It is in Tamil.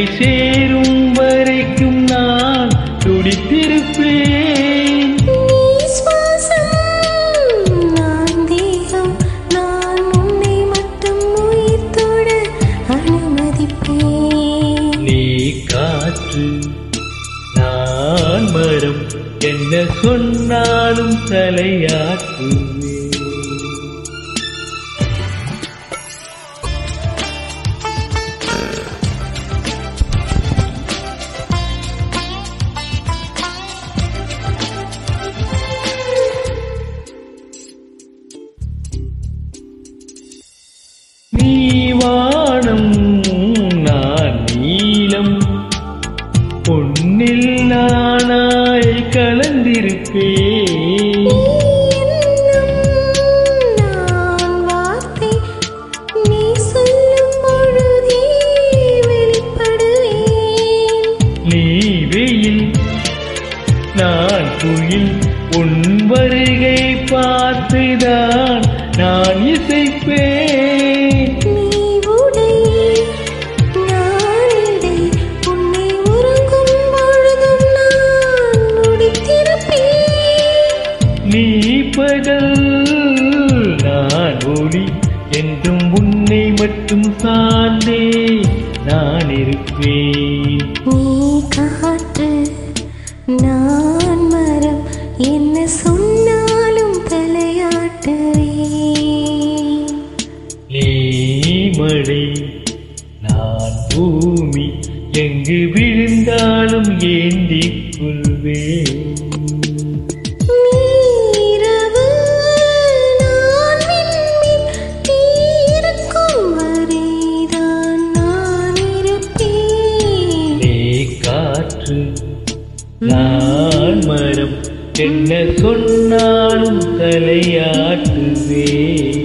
சேரும் வரைக்கும் நான் துடித்திருப்பேன் நீ சுவாசம் நான் தேகம் நான் உன்னை மட்டும் உயிர்த்தோட அனுமதிப்பேன் நீ காற்று நான் மரம் என்ன சொன்னாலும் தலையாட்டுவேன் நீ வானம் நான் நீலம் பொன்னில் நானாய் கலந்திருப்பேன் நான் வார்த்தை நீ சொல்லும் பொழுதே வெளிப்படுவேன் நீ வெயில் நான் குயில் உன் வருகை பார்த்துதான் நான் இசைப்பேன் நீ உடை நான் இடை உன்னை உறங்கும் பொழுதும் நான் முடித்திருப்பேன் நீ பகல் நான் ஒளி என்றும் உன்னை மட்டும் சார்ந்தே நான் இருப்பேன் நீ காற்று நான் மரம் என்ன சொன்னாலும் தலையாட்டுவேன் நீ மழை நான் பூமி எங்கு விழுந்தாலும் ஏந்திக் கொள்வேன் நீரவு நான் விண்மீன் நீ இருக்கும் வரைதான் நான் இருப்பேன் நீ காற்று நான் மரம் என்ன சொன்னாலும் தலையாட்டுவேன்